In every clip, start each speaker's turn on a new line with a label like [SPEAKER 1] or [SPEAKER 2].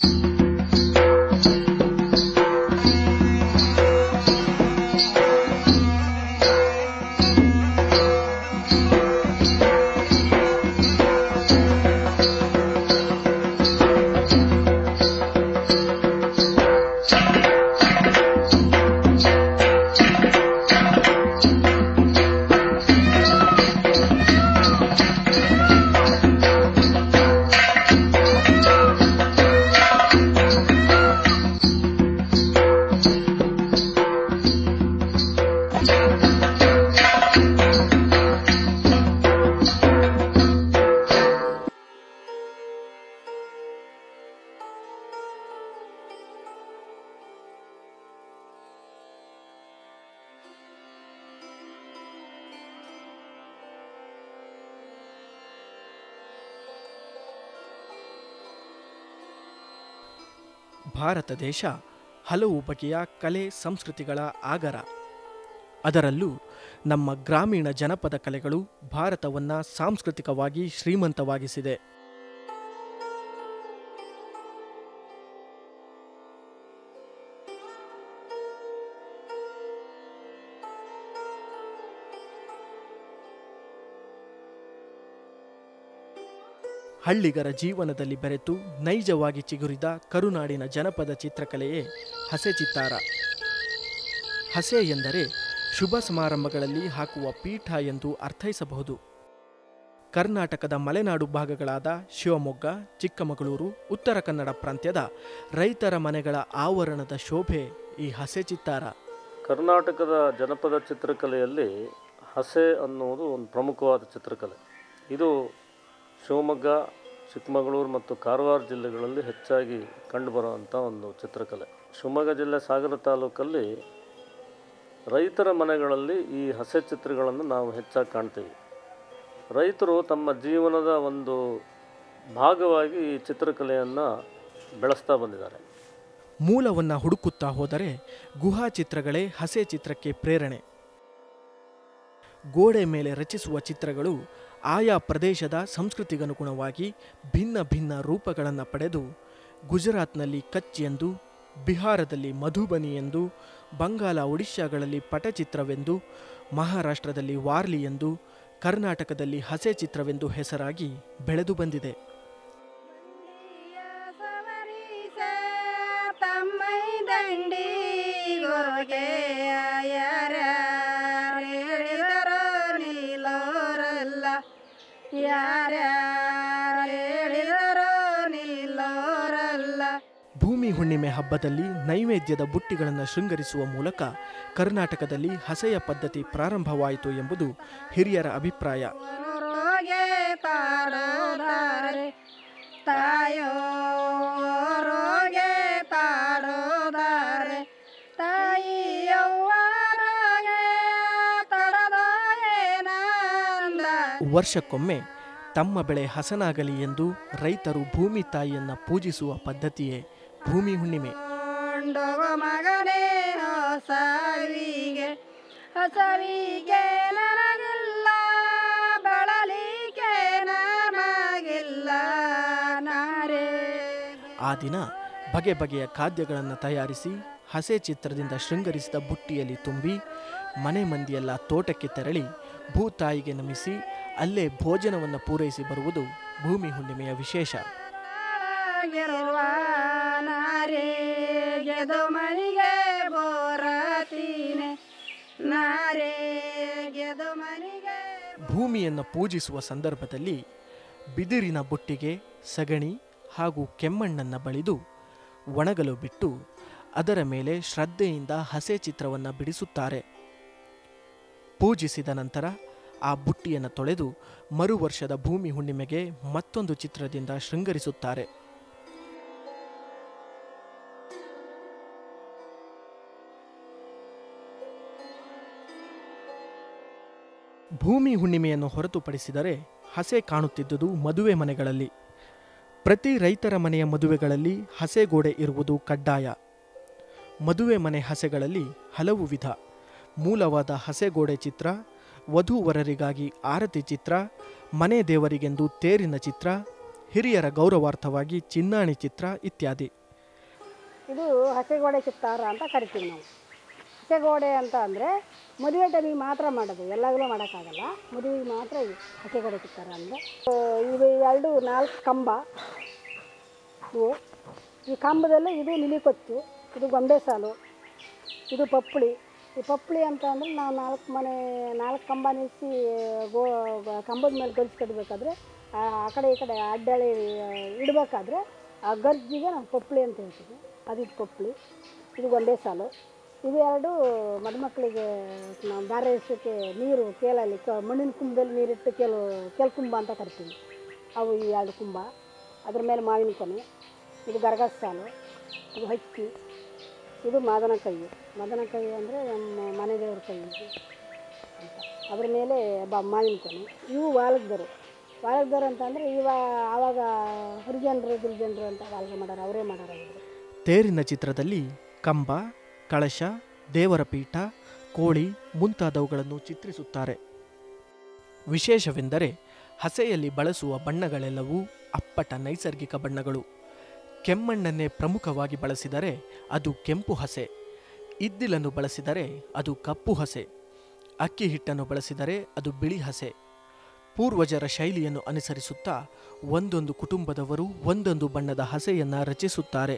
[SPEAKER 1] ಭಾರತ ದೇಶ ಹಲವು ಬಗೆಯ ಕಲೆ ಸಂಸ್ಕೃತಿಗಳ ಆಗರ ಅದರಲ್ಲೂ ನಮ್ಮ ಗ್ರಾಮೀಣ ಜನಪದ ಕಲೆಗಳು ಭಾರತವನ್ನು ಸಾಂಸ್ಕೃತಿಕವಾಗಿ ಶ್ರೀಮಂತವಾಗಿಸಿದೆ ಹಳ್ಳಿಗರ ಜೀವನದಲ್ಲಿ ಬೆರೆತು ನೈಜವಾಗಿ ಚಿಗುರಿದ ಕರುನಾಡಿನ ಜನಪದ ಚಿತ್ರಕಲೆಯೇ ಹಸೆ ಚಿತ್ತಾರ ಹಸೆ ಎಂದರೆ ಶುಭ ಸಮಾರಂಭಗಳಲ್ಲಿ ಹಾಕುವ ಪೀಠ ಎಂದು ಅರ್ಥೈಸಬಹುದು ಕರ್ನಾಟಕದ ಮಲೆನಾಡು ಭಾಗಗಳಾದ ಶಿವಮೊಗ್ಗ ಚಿಕ್ಕಮಗಳೂರು ಉತ್ತರ ಕನ್ನಡ ಪ್ರಾಂತ್ಯದ ರೈತರ ಮನೆಗಳ ಆವರಣದ ಶೋಭೆ ಈ ಹಸೆ ಚಿತ್ತಾರ
[SPEAKER 2] ಕರ್ನಾಟಕದ ಜನಪದ ಚಿತ್ರಕಲೆಯಲ್ಲಿ ಹಸೆ ಅನ್ನುವುದು ಒಂದು ಪ್ರಮುಖವಾದ ಚಿತ್ರಕಲೆ ಇದು ಶಿವಮೊಗ್ಗ ಚಿಕ್ಕಮಗಳೂರು ಮತ್ತು ಕಾರವಾರ ಜಿಲ್ಲೆಗಳಲ್ಲಿ ಹೆಚ್ಚಾಗಿ ಕಂಡುಬರುವಂಥ ಒಂದು ಚಿತ್ರಕಲೆ ಶಿವಮೊಗ್ಗ ಜಿಲ್ಲೆ ಸಾಗರ ತಾಲೂಕಲ್ಲಿ ರೈತರ ಮನೆಗಳಲ್ಲಿ ಈ ಹಸೆ ಚಿತ್ರಗಳನ್ನು ನಾವು ಹೆಚ್ಚಾಗಿ ಕಾಣ್ತೀವಿ ರೈತರು ತಮ್ಮ ಜೀವನದ ಒಂದು ಭಾಗವಾಗಿ ಈ ಚಿತ್ರಕಲೆಯನ್ನು ಬೆಳೆಸ್ತಾ ಬಂದಿದ್ದಾರೆ
[SPEAKER 1] ಮೂಲವನ್ನು ಹುಡುಕುತ್ತಾ ಹೋದರೆ ಗುಹಾ ಚಿತ್ರಗಳೇ ಹಸೆ ಚಿತ್ರಕ್ಕೆ ಪ್ರೇರಣೆ ಗೋಡೆ ಮೇಲೆ ರಚಿಸುವ ಚಿತ್ರಗಳು ಆಯಾ ಪ್ರದೇಶದ ಸಂಸ್ಕೃತಿಗನುಗುಣವಾಗಿ ಭಿನ್ನ ಭಿನ್ನ ರೂಪಗಳನ್ನು ಪಡೆದು ಗುಜರಾತ್ನಲ್ಲಿ ಕಚ್ ಎಂದು ಬಿಹಾರದಲ್ಲಿ ಮಧುಬನಿ ಎಂದು ಬಂಗಾಲ ಒಡಿಶಾಗಳಲ್ಲಿ ಪಟಚಿತ್ರವೆಂದು ಮಹಾರಾಷ್ಟ್ರದಲ್ಲಿ ವಾರ್ಲಿ ಎಂದು ಕರ್ನಾಟಕದಲ್ಲಿ ಹಸೆ ಚಿತ್ರವೆಂದು ಹೆಸರಾಗಿ ಬೆಳೆದು ಬಂದಿದೆ
[SPEAKER 3] ಸವರಿಸೆ ತಮ್ಮೈ ದಂಡಿ ಗೋಗೆ ಯಾರ್ಯಾರು ಹೇಳಿದರೋ ನಿಲ್ಲೋರಲ್ಲ ಯಾರ್ಯಾರು ಹೇಳಿದರೋ ನಿಲ್ಲೋರಲ್ಲ
[SPEAKER 1] ಭೂಮಿ ಹುಣ್ಣಿಮೆ ಹಬ್ಬದಲ್ಲಿ ನೈವೇದ್ಯದ ಬುಟ್ಟಿಗಳನ್ನು ಶೃಂಗರಿಸುವ ಮೂಲಕ ಕರ್ನಾಟಕದಲ್ಲಿ ಹಸೆಯ ಪದ್ಧತಿ ಪ್ರಾರಂಭವಾಯಿತು ಎಂಬುದು ಹಿರಿಯರ ಅಭಿಪ್ರಾಯ
[SPEAKER 3] ರೋಗೆ ತಾಡೋದಾರೆ ತಾಯೋ ರೋಗೆ ತಾಡೋದಾರೆ ತಾಯಿಯವ್ವರೋಗೆ ತಡದೋಯೇನಂದ
[SPEAKER 1] ವರ್ಷಕ್ಕೊಮ್ಮೆ ತಮ್ಮ ಬೆಳೆ ಹಸನಾಗಲಿ ಎಂದು ರೈತರು ಭೂಮಿ ತಾಯಿಯನ್ನ ಪೂಜಿಸುವ ಪದ್ಧತಿಯೇ ಭೂಮಿ ಹುಣ್ಣಿಮೆ
[SPEAKER 3] ಕೊಂಡೋಗೋ ಮಗನೇ ಹೊಸವಿಗೆ ಹೊಸವಿಗೆ ನನಗಿಲ್ಲ ಬಳಲಿಕೆ ನಮಗಿಲ್ಲ ನಾರೇ
[SPEAKER 1] ಆ ದಿನ ಬಗೆ ಬಗೆಯ ಖಾದ್ಯಗಳನ್ನು ತಯಾರಿಸಿ ಹಸೆ ಚಿತ್ರದಿಂದ ಶೃಂಗರಿಸಿದ ಬುಟ್ಟಿಯಲ್ಲಿ ತುಂಬಿ ಮನೆ ಮಂದಿಯೆಲ್ಲ ತೋಟಕ್ಕೆ ತೆರಳಿ ಭೂತಾಯಿಗೆ ನಮಿಸಿ ಅಲ್ಲೇ ಭೋಜನವನ್ನು ಪೂರೈಸಿ ಬರುವುದು ಭೂಮಿ ಹುಣ್ಣಿಮೆಯ ವಿಶೇಷ
[SPEAKER 3] ಗಿರುವ ನಾರೇಗೆದು ಮನಿಗೆ ಬೋರತೀನೆ ನಾರೇಗೆದು ಮನಿಗೆ
[SPEAKER 1] ಭೂಮಿಯನ್ನು ಪೂಜಿಸುವ ಸಂದರ್ಭದಲ್ಲಿ ಬಿದಿರಿನ ಬುಟ್ಟಿಗೆ ಸಗಣಿ ಹಾಗೂ ಕೆಮ್ಮಣ್ಣನ್ನು ಬಳಿದು ಒಣಗಲು ಬಿಟ್ಟು ಅದರ ಮೇಲೆ ಶ್ರದ್ಧೆಯಿಂದ ಹಸೆ ಚಿತ್ರವನ್ನು ಬಿಡಿಸುತ್ತಾರೆ ಪೂಜಿಸಿದ ನಂತರ ಆ ಬುಟ್ಟಿಯನ್ನು ತೊಳೆದು ಮರು ವರ್ಷದ ಭೂಮಿ ಹುಣ್ಣಿಮೆಗೆ ಮತ್ತೊಂದು ಚಿತ್ರದಿಂದ ಶೃಂಗರಿಸುತ್ತಾರೆ ಭೂಮಿ ಹುಣ್ಣಿಮೆಯನ್ನು ಹೊರತುಪಡಿಸಿದರೆ ಹಸೆ ಕಾಣುತ್ತಿದ್ದುದು ಮದುವೆ ಮನೆಗಳಲ್ಲಿ ಪ್ರತಿ ರೈತರ ಮನೆಯ ಮದುವೆಗಳಲ್ಲಿ ಹಸೆಗೋಡೆ ಇರುವುದು ಕಡ್ಡಾಯ ಮದುವೆ ಮನೆ ಹಸೆಗಳಲ್ಲಿ ಹಲವು ವಿಧ ಮೂಲವಾದ ಹಸೆಗೋಡೆ ಚಿತ್ರ ವಧೂವರರಿಗಾಗಿ ಆರತಿ ಚಿತ್ರ ಮನೆ ದೇವರಿಗೆಂದು ತೇರಿನ ಚಿತ್ರ ಹಿರಿಯರ ಗೌರವಾರ್ಥವಾಗಿ ಚಿನ್ನಾಣಿ ಚಿತ್ರ ಇತ್ಯಾದಿ
[SPEAKER 4] ಇದು ಹಸೆಗೋಡೆ ಚಿತ್ತಾರ ಅಂತ ಕರಿತೀವಿ ನಾವು ಹಸೆಗೋಡೆ ಅಂತ ಅಂದರೆ ಮದುವೆ ಟೈಮಿಗೆ ಮಾತ್ರ ಮಾಡೋದು ಎಲ್ಲಾಗಲೂ ಮಾಡೋಕ್ಕಾಗಲ್ಲ ಮದುವೆಗೆ ಮಾತ್ರ ಇದು ಹಸೆಗೋಡೆ ಚಿತ್ತಾರ ಅಂದರೆ ಇದು ಎರಡು ನಾಲ್ಕು ಕಂಬ ಇವು ಈ ಕಂಬದಲ್ಲಿ ಇದು ನಿಲಿಕೊತ್ತು ಇದು ಗೊಂಬೆ ಸಾಲು ಇದು ಪಪ್ಪಳಿ ಈ ಪಪ್ಪಳಿ ಅಂತ ಅಂದರೆ ನಾವು ನಾಲ್ಕು ಮನೆ ನಾಲ್ಕು ಕಂಬ ನಿಲ್ಲಿಸಿ ಗೋ ಕಂಬದ ಮೇಲೆ ಗಲ್ಸ್ ಕಟ್ಟಬೇಕಾದ್ರೆ ಆ ಆ ಕಡೆ ಈ ಕಡೆ ಅಡ್ಡಾಳಿ ಇಡಬೇಕಾದ್ರೆ ಆ ಗರ್ಜಿಗೆ ನಾವು ಪಪ್ಪಳಿ ಅಂತ ಹೇಳ್ತೀವಿ ಅದಿದು ಪಪ್ಪಳಿ ಇದು ಗೊಂಬೆ ಸಾಲು ಇದು ಎರಡು ಮದುಮಕ್ಕಳಿಗೆ ನಾವು ದಾರ ಎಸೋಕ್ಕೆ ನೀರು ಕೇಲಲ್ಲಿ ಕ ಮಣ್ಣಿನ ಕುಂಭದಲ್ಲಿ ನೀರಿಟ್ಟು ಕೇಲು ಕೇಲ್ ಕುಂಭ ಅಂತ ಕರಿತೀವಿ ಅವು ಈ ಎರಡು ಕುಂಭ ಅದ್ರ ಮೇಲೆ ಮಾವಿನ ಕೊನೆ ಇದು ಗರಗಸ ಸಾಲು ಇದು ಹಕ್ಕಿ ಇದು ಮಾದನ ಕೈ ಮಾದನ ಕೈ ಅಂದರೆ ನಮ್ಮ ಮನೆ ದೇವ್ರ ಕೈ ಇದು ಅಂತ ಅದ್ರ ಮೇಲೆ ಬ ಮಾವಿನ ಕೊನೆ ಇವು ವಾಲಗ್ದರು ವಾಲಗ್ದರು ಅಂತಂದರೆ ಇವ ಆವಾಗ ಹರಿಜನರು ಗಿರಿಜನರು ಅಂತ ವಾಲ್ಗ ಮಾಡಾರ ಅವರೇ ಮಾಡಾರ ಇವರು
[SPEAKER 1] ತೇರಿನ ಚಿತ್ರದಲ್ಲಿ ಕಂಬ ಕಳಶ ದೇವರ ಪೀಠ ಕೋಳಿ ಮುಂತಾದವುಗಳನ್ನು ಚಿತ್ರಿಸುತ್ತಾರೆ ವಿಶೇಷವೆಂದರೆ ಹಸೆಯಲ್ಲಿ ಬಳಸುವ ಬಣ್ಣಗಳೆಲ್ಲವೂ ಅಪ್ಪಟ ನೈಸರ್ಗಿಕ ಬಣ್ಣಗಳು ಕೆಮ್ಮಣ್ಣನ್ನೇ ಪ್ರಮುಖವಾಗಿ ಬಳಸಿದರೆ ಅದು ಕೆಂಪು ಹಸೆ ಇದ್ದಿಲನ್ನು ಬಳಸಿದರೆ ಅದು ಕಪ್ಪು ಹಸೆ ಅಕ್ಕಿ ಹಿಟ್ಟನ್ನು ಬಳಸಿದರೆ ಅದು ಬಿಳಿ ಹಸೆ ಪೂರ್ವಜರ ಶೈಲಿಯನ್ನು ಅನುಸರಿಸುತ್ತಾ ಒಂದೊಂದು ಕುಟುಂಬದವರು ಒಂದೊಂದು ಬಣ್ಣದ ಹಸೆಯನ್ನ ರಚಿಸುತ್ತಾರೆ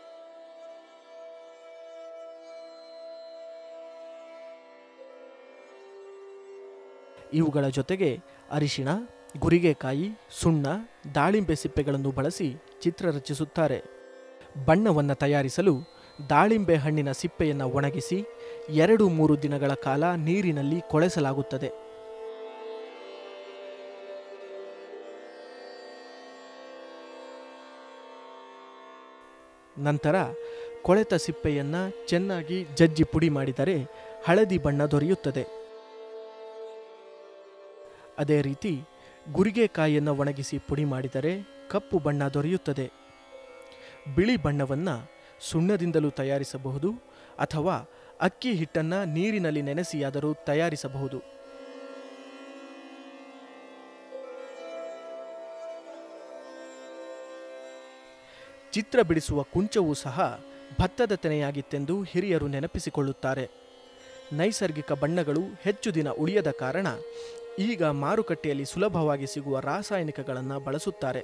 [SPEAKER 1] ಇವುಗಳ ಜೊತೆಗೆ ಅರಿಶಿಣ ಗುರಿಗೆಕಾಯಿ ಸುಣ್ಣ ದಾಳಿಂಬೆ ಸಿಪ್ಪೆಗಳನ್ನು ಬಳಸಿ ಚಿತ್ರ ರಚಿಸುತ್ತಾರೆ ಬಣ್ಣವನ್ನು ತಯಾರಿಸಲು ದಾಳಿಂಬೆ ಹಣ್ಣಿನ ಸಿಪ್ಪೆಯನ್ನು ಒಣಗಿಸಿ ಎರಡು ಮೂರು ದಿನಗಳ ಕಾಲ ನೀರಿನಲ್ಲಿ ಕೊಳೆಸಲಾಗುತ್ತದೆ ನಂತರ ಕೊಳೆತ ಸಿಪ್ಪೆಯನ್ನ ಚೆನ್ನಾಗಿ ಜಜ್ಜಿ ಪುಡಿ ಮಾಡಿದರೆ ಹಳದಿ ಬಣ್ಣ ದೊರೆಯುತ್ತದೆ ಅದೇ ರೀತಿ ಗುರಿಗೆಕಾಯಿಯನ್ನು ಒಣಗಿಸಿ ಪುಡಿ ಮಾಡಿದರೆ ಕಪ್ಪು ಬಣ್ಣ ದೊರೆಯುತ್ತದೆ ಬಿಳಿ ಬಣ್ಣವನ್ನು ಸುಣ್ಣದಿಂದಲೂ ತಯಾರಿಸಬಹುದು ಅಥವಾ ಅಕ್ಕಿ ಹಿಟ್ಟನ್ನು ನೀರಿನಲ್ಲಿ ನೆನೆಸಿಯಾದರೂ ತಯಾರಿಸಬಹುದು ಚಿತ್ರ ಬಿಡಿಸುವ ಕುಂಚವೂ ಸಹ ಭತ್ತದ ತೆನೆಯಾಗಿತ್ತೆಂದು ಹಿರಿಯರು ನೆನಪಿಸಿಕೊಳ್ಳುತ್ತಾರೆ ನೈಸರ್ಗಿಕ ಬಣ್ಣಗಳು ಹೆಚ್ಚು ದಿನ ಉಳಿಯದ ಕಾರಣ ಈಗ ಮಾರುಕಟ್ಟೆಯಲ್ಲಿ ಸುಲಭವಾಗಿ ಸಿಗುವ ರಾಸಾಯನಿಕಗಳನ್ನು ಬಳಸುತ್ತಾರೆ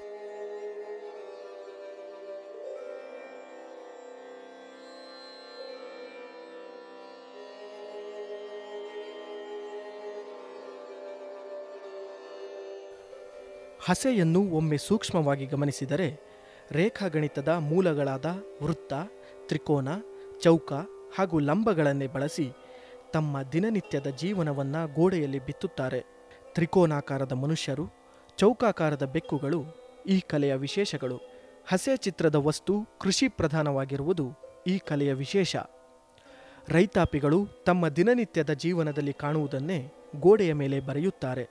[SPEAKER 1] ಹಸೆಯನ್ನು ಒಮ್ಮೆ ಸೂಕ್ಷ್ಮವಾಗಿ ಗಮನಿಸಿದರೆ ರೇಖಾಗಣಿತದ ಮೂಲಗಳಾದ ವೃತ್ತ ತ್ರಿಕೋನ ಚೌಕ ಹಾಗೂ ಲಂಬಗಳನ್ನೇ ಬಳಸಿ ತಮ್ಮ ದಿನನಿತ್ಯದ ಜೀವನವನ್ನ ಗೋಡೆಯಲ್ಲಿ ಬಿತ್ತುತ್ತಾರೆ ತ್ರಿಕೋನಾಕಾರದ ಮನುಷ್ಯರು ಚೌಕಾಕಾರದ ಬೆಕ್ಕುಗಳು ಈ ಕಲೆಯ ವಿಶೇಷಗಳು ಹಸೆ ಚಿತ್ರದ ವಸ್ತು ಕೃಷಿ ಪ್ರಧಾನವಾಗಿರುವುದು ಈ ಕಲೆಯ ವಿಶೇಷ ರೈತಾಪಿಗಳು ತಮ್ಮ ದಿನನಿತ್ಯದ ಜೀವನದಲ್ಲಿ ಕಾಣುವುದನ್ನೇ ಗೋಡೆಯ ಮೇಲೆ ಬರೆಯುತ್ತಾರೆ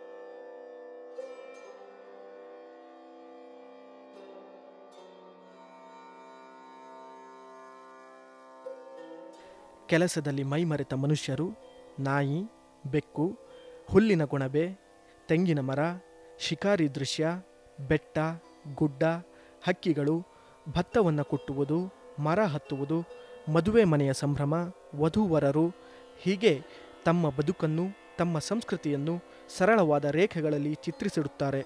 [SPEAKER 1] ಕೆಲಸದಲ್ಲಿ ಮೈಮರೆತ ಮನುಷ್ಯರು ನಾಯಿ ಬೆಕ್ಕು ಹುಲ್ಲಿನ ಗುಣಬೆ ತೆಂಗಿನ ಮರ ಶಿಕಾರಿ ದೃಶ್ಯ ಬೆಟ್ಟ ಗುಡ್ಡ ಹಕ್ಕಿಗಳು ಭತ್ತವನ್ನು ಕುಟ್ಟುವುದು ಮರ ಹತ್ತುವುದು ಮದುವೆ ಮನೆಯ ಸಂಭ್ರಮ ವಧೂವರರು ಹೀಗೆ ತಮ್ಮ ಬದುಕನ್ನು ತಮ್ಮ ಸಂಸ್ಕೃತಿಯನ್ನು ಸರಳವಾದ ರೇಖೆಗಳಲ್ಲಿ ಚಿತ್ರಿಸಿಡುತ್ತಾರೆ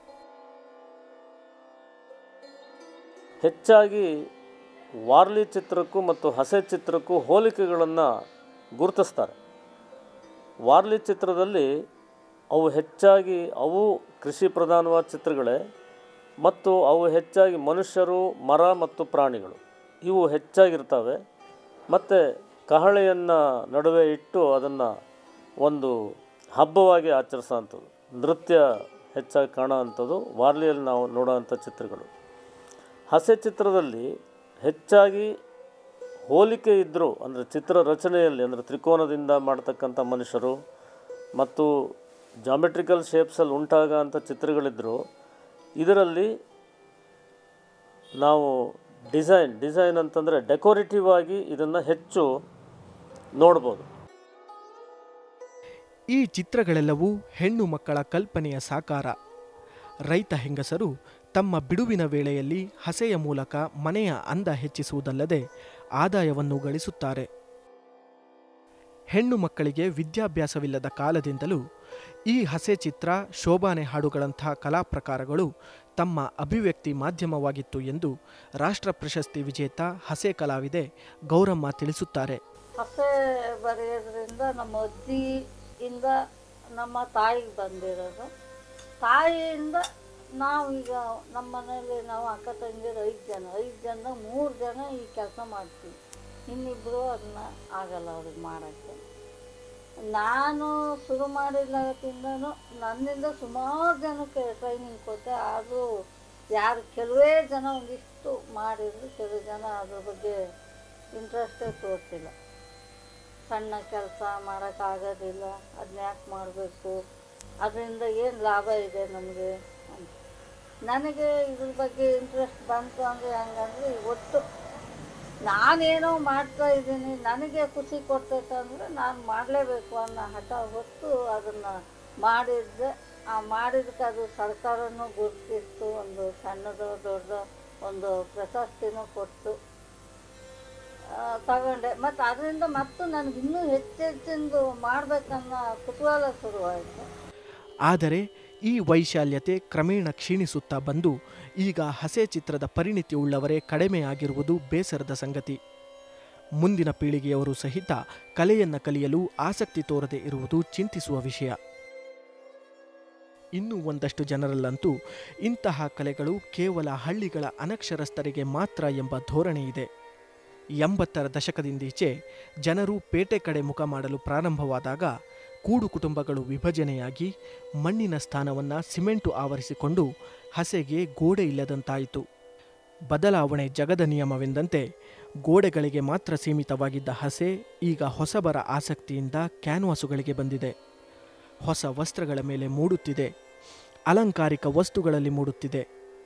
[SPEAKER 2] ಹೆಚ್ಚಾಗಿ ವಾರ್ಲಿ ಚಿತ್ರಕ್ಕೂ ಮತ್ತು ಹಸೆ ಚಿತ್ರಕ್ಕೂ ಹೋಲಿಕೆಗಳನ್ನು ಗುರುತಿಸ್ತಾರೆ ವಾರ್ಲಿ ಚಿತ್ರದಲ್ಲಿ ಅವು ಹೆಚ್ಚಾಗಿ ಅವು ಕೃಷಿ ಪ್ರಧಾನವಾದ ಚಿತ್ರಗಳೇ ಮತ್ತು ಅವು ಹೆಚ್ಚಾಗಿ ಮನುಷ್ಯರು ಮರ ಮತ್ತು ಪ್ರಾಣಿಗಳು ಇವು ಹೆಚ್ಚಾಗಿರ್ತವೆ ಮತ್ತು ಕಹಳೆಯನ್ನು ನಡುವೆ ಇಟ್ಟು ಅದನ್ನು ಒಂದು ಹಬ್ಬವಾಗಿ ಆಚರಿಸೋವಂಥದ್ದು ನೃತ್ಯ ಹೆಚ್ಚಾಗಿ ಕಾಣೋ ಅಂಥದ್ದು ವಾರ್ಲಿಯಲ್ಲಿ ನಾವು ನೋಡೋವಂಥ ಚಿತ್ರಗಳು ಹಾಸ್ಯ ಚಿತ್ರದಲ್ಲಿ ಹೆಚ್ಚಾಗಿ ಹೋಲಿಕೆ ಇದ್ದರೂ ಅಂದರೆ ಚಿತ್ರ ರಚನೆಯಲ್ಲಿ ಅಂದರೆ ತ್ರಿಕೋನದಿಂದ ಮಾಡ್ತಕ್ಕಂಥ ಮನುಷ್ಯರು ಮತ್ತು ಜಾಮೆಟ್ರಿಕಲ್ ಶೇಪ್ಸಲ್ಲಿ ಉಂಟಾಗ ಅಂಥ ಚಿತ್ರಗಳಿದ್ದರೂ ಇದರಲ್ಲಿ ನಾವು ಡಿಸೈನ್ ಡಿಸೈನ್ ಅಂತಂದರೆ ಡೆಕೋರೇಟಿವ್ ಆಗಿ ಇದನ್ನು ಹೆಚ್ಚು ನೋಡ್ಬೋದು
[SPEAKER 1] ಈ ಚಿತ್ರಗಳೆಲ್ಲವೂ ಹೆಣ್ಣು ಮಕ್ಕಳ ಕಲ್ಪನೆಯ ಸಾಕಾರ ರೈತ ಹೆಂಗಸರು ತಮ್ಮ ಬಿಡುವಿನ ವೇಳೆಯಲ್ಲಿ ಹಸೆಯ ಮೂಲಕ ಮನೆಯ ಅಂದ ಹೆಚ್ಚಿಸುವುದಲ್ಲದೆ ಆದಾಯವನ್ನು ಗಳಿಸುತ್ತಾರೆ ಹೆಣ್ಣು ಮಕ್ಕಳಿಗೆ ವಿದ್ಯಾಭ್ಯಾಸವಿಲ್ಲದ ಕಾಲದಿಂದಲೂ ಈ ಹಸೆ ಚಿತ್ರ ಶೋಭಾನೆ ಹಾಡುಗಳಂಥ ಕಲಾ ಪ್ರಕಾರಗಳು ತಮ್ಮ ಅಭಿವ್ಯಕ್ತಿ ಮಾಧ್ಯಮವಾಗಿತ್ತು ಎಂದು ರಾಷ್ಟ್ರ ಪ್ರಶಸ್ತಿ ವಿಜೇತ ಹಸೆ ಕಲಾವಿದೆ ಗೌರಮ್ಮ ತಿಳಿಸುತ್ತಾರೆ
[SPEAKER 5] ಹಸೆ ಬರೆಯೋದ್ರಿಂದ ನಮ್ಮ ಅಜ್ಜಿಯಿಂದ ನಮ್ಮ ತಾಯಿಗೆ ಬಂದಿರೋದು ತಾಯಿಯಿಂದ ನಾವೀಗ ನಮ್ಮ ಮನೇಲಿ ನಾವು ಅಕ್ಕ ತಂಗಿಯರು ಐದು ಜನ ಐದು ಜನ ಮೂರು ಜನ ಈ ಕೆಲಸ ಮಾಡ್ತೀವಿ ಇನ್ನಿಬ್ಬರು ಅದನ್ನ ಆಗಲ್ಲ ಅವ್ರಿಗೆ ಮಾಡೋಕ್ಕೆ ನಾನು ಶುರು ಮಾಡಿದಾಗಿಂದನೂ ನನ್ನಿಂದ ಸುಮಾರು ಜನಕ್ಕೆ ಟ್ರೈನಿಂಗ್ ಕೊಟ್ಟೆ ಆದರೂ ಯಾರು ಕೆಲವೇ ಜನ ಒಂದಿಷ್ಟು ಮಾಡಿದ್ರು ಕೆಲವು ಜನ ಅದ್ರ ಬಗ್ಗೆ ಇಂಟ್ರೆಸ್ಟೇ ತೋರಿಸಿಲ್ಲ ಸಣ್ಣ ಕೆಲಸ ಮಾಡೋಕ್ಕಾಗೋದಿಲ್ಲ ಅದನ್ನ ಯಾಕೆ ಮಾಡಬೇಕು ಅದರಿಂದ ಏನು ಲಾಭ ಇದೆ ನಮಗೆ ಅಂತ ನನಗೆ ಇದ್ರ ಬಗ್ಗೆ ಇಂಟ್ರೆಸ್ಟ್ ಬಂತು ಅಂದರೆ ಹೆಂಗಂದ್ರೆ ಈಗ ಒಟ್ಟು ನಾನೇನೋ ಮಾಡ್ತಾ ಇದ್ದೀನಿ ನನಗೆ ಖುಷಿ ಕೊಡ್ತೈತೆ ಅಂದರೆ ನಾನು ಮಾಡಲೇಬೇಕು ಅನ್ನೋ ಹಠ ಹೊತ್ತು ಅದನ್ನು ಮಾಡಿದ್ದೆ ಆ ಮಾಡಿದಕ್ಕೆ ಅದು ಸರ್ಕಾರನೂ ಗುರುತಿಸ್ತು ಒಂದು ಸಣ್ಣದು ದೊಡ್ಡದು ಒಂದು ಪ್ರಶಸ್ತಿನೂ ಕೊಟ್ಟು ಆ, ತಗೊಂಡೆ ಮತ್ತು ಅದರಿಂದ ಮತ್ತು ನನಗೆ ಇನ್ನೂ ಹೆಚ್ಚೆಚ್ಚಿಂದು ಮಾಡ್ಬೇಕನ್ನೋ ಕುತೂಹಲ ಶುರುವಾಯಿತು
[SPEAKER 1] ಆದರೆ ಈ ವೈಶಾಲ್ಯತೆ ಕ್ರಮೇಣ ಕ್ಷೀಣಿಸುತ್ತಾ ಬಂದು ಈಗ ಹಸೆ ಚಿತ್ರದ ಪರಿಣಿತಿ ಉಳ್ಳವರೇ ಕಡಿಮೆಯಾಗಿರುವುದು ಬೇಸರದ ಸಂಗತಿ ಮುಂದಿನ ಪೀಳಿಗೆಯವರು ಸಹಿತ ಕಲೆಯನ್ನು ಕಲಿಯಲು ಆಸಕ್ತಿ ತೋರದೆ ಇರುವುದು ಚಿಂತಿಸುವ ವಿಷಯ ಇನ್ನು ಒಂದಷ್ಟು ಜನರಲ್ಲಂತೂ ಇಂತಹ ಕಲೆಗಳು ಕೇವಲ ಹಳ್ಳಿಗಳ ಅನಕ್ಷರಸ್ಥರಿಗೆ ಮಾತ್ರ ಎಂಬ ಧೋರಣೆ ಇದೆ ಎಂಬತ್ತರ ದಶಕದಿಂದೀಚೆ ಜನರು ಪೇಟೆ ಕಡೆ ಮುಖ ಮಾಡಲು ಪ್ರಾರಂಭವಾದಾಗ ಕೂಡು ಕುಟುಂಬಗಳು ವಿಭಜನೆಯಾಗಿ ಮಣ್ಣಿನ ಸ್ಥಾನವನ್ನು ಸಿಮೆಂಟು ಆವರಿಸಿಕೊಂಡು ಹಸೆಗೆ ಗೋಡೆ ಇಲ್ಲದಂತಾಯಿತು ಬದಲಾವಣೆ ಜಗದ ನಿಯಮವೆಂದಂತೆ ಗೋಡೆಗಳಿಗೆ ಮಾತ್ರ ಸೀಮಿತವಾಗಿದ್ದ ಹಸೆ ಈಗ ಹೊಸಬರ ಆಸಕ್ತಿಯಿಂದ ಕ್ಯಾನ್ವಾಸುಗಳಿಗೆ ಬಂದಿದೆ ಹೊಸ ವಸ್ತ್ರಗಳ ಮೇಲೆ ಮೂಡುತ್ತಿದೆ ಅಲಂಕಾರಿಕ ವಸ್ತುಗಳಲ್ಲಿ ಮೂಡುತ್ತಿದೆ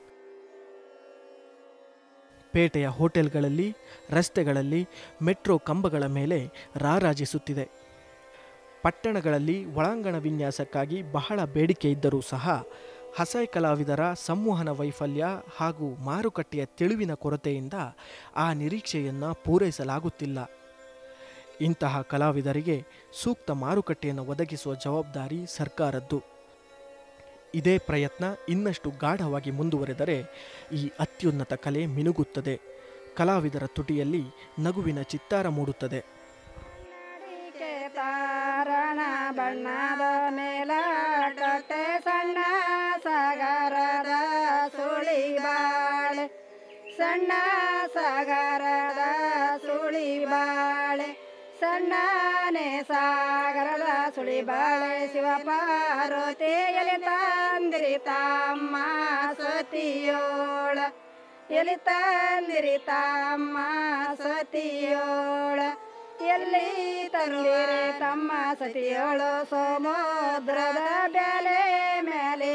[SPEAKER 1] ಪೇಟೆಯ ಹೋಟೆಲ್ಗಳಲ್ಲಿ ರಸ್ತೆಗಳಲ್ಲಿ ಮೆಟ್ರೋ ಕಂಬಗಳ ಮೇಲೆ ರಾರಾಜಿಸುತ್ತಿದೆ ಪಟ್ಟಣಗಳಲ್ಲಿ ಒಳಾಂಗಣ ವಿನ್ಯಾಸಕ್ಕಾಗಿ ಬಹಳ ಬೇಡಿಕೆ ಇದ್ದರೂ ಸಹ ಹಸೆ ಕಲಾವಿದರ ಸಂವಹನ ವೈಫಲ್ಯ ಹಾಗೂ ಮಾರುಕಟ್ಟೆಯ ತಿಳಿವಿನ ಕೊರತೆಯಿಂದ ಆ ನಿರೀಕ್ಷೆಯನ್ನು ಪೂರೈಸಲಾಗುತ್ತಿಲ್ಲ ಇಂತಹ ಕಲಾವಿದರಿಗೆ ಸೂಕ್ತ ಮಾರುಕಟ್ಟೆಯನ್ನು ಒದಗಿಸುವ ಜವಾಬ್ದಾರಿ ಸರ್ಕಾರದ್ದು ಇದೇ ಪ್ರಯತ್ನ ಇನ್ನಷ್ಟು ಗಾಢವಾಗಿ ಮುಂದುವರೆದರೆ ಈ ಅತ್ಯುನ್ನತ ಕಲೆ ಮಿನುಗುತ್ತದೆ ಕಲಾವಿದರ ತುಟಿಯಲ್ಲಿ ನಗುವಿನ ಚಿತ್ತಾರ ಮೂಡುತ್ತದೆ
[SPEAKER 3] ಅಡಿಕೆ ತಾರಣ ಬಣ್ಣದ ಮೇಲಟೆ ಸಣ್ಣ ಸಾಗರದ ಸುಳಿ ಬಾಳೆ ಸಣ್ಣ ಸಾಗರದ ಸುಳಿ ಬಾಳೆ ಸಣ್ಣನೆ ಸಾಗರದ ಸುಳಿ ಬಾಳೆ ಶಿವ ಪಾರ್ವತಿಯಲ್ಲಿ ತಂದಿರಿ ತಮ್ಮ ಸತಿಯೋಳ ಎಲ್ಲಿ ತಂದಿರಿ ತಮ್ಮ ಸತಿಯೋಳ ಎಲ್ಲಿ ತಂದಿರಿ ತಮ್ಮ ಸತಿಯೋಳು ಸಮುದ್ರದ ಬೆಲೆ ಮೇಲೆ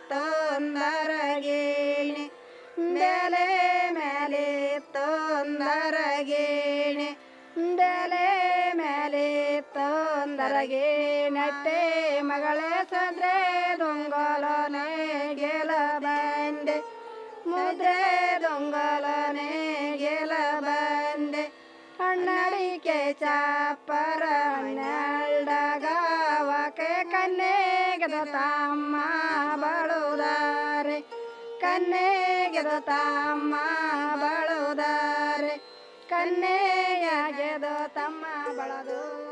[SPEAKER 3] ತೊಂದರಗೇಣಿ ಬೆಲೆ ಮೇಲೆ ತೊಂದರಗೇಣಿ ಬೆಲೆ ಮೇಲೆ ತೊಂದರಗೇನಟ್ಟೆ ಮಗಳೇ ಸದ್ರೆ ದೊಂಗಲನೆ ಗೆಲ ಬಂದೆ ಮುದ್ರೆ ದೊಂಗಲನೆ ಗೆಲ ಬಂದೆ ಅಣ್ಣಡಿಕೆ ಚಾಪರ ಹಣ್ಣಲ್ಡಗಾವಕ್ಕೆ ಕನ್ನೆಗೆದ ತಮ್ಮ ಬಳುದಾರೆ ಕನ್ನೆಗೆದ ತಮ್ಮ ಬಳುದಾರೆ ಕನ್ನೆಯಾಗೆದ ತಮ್ಮ ಬಳದು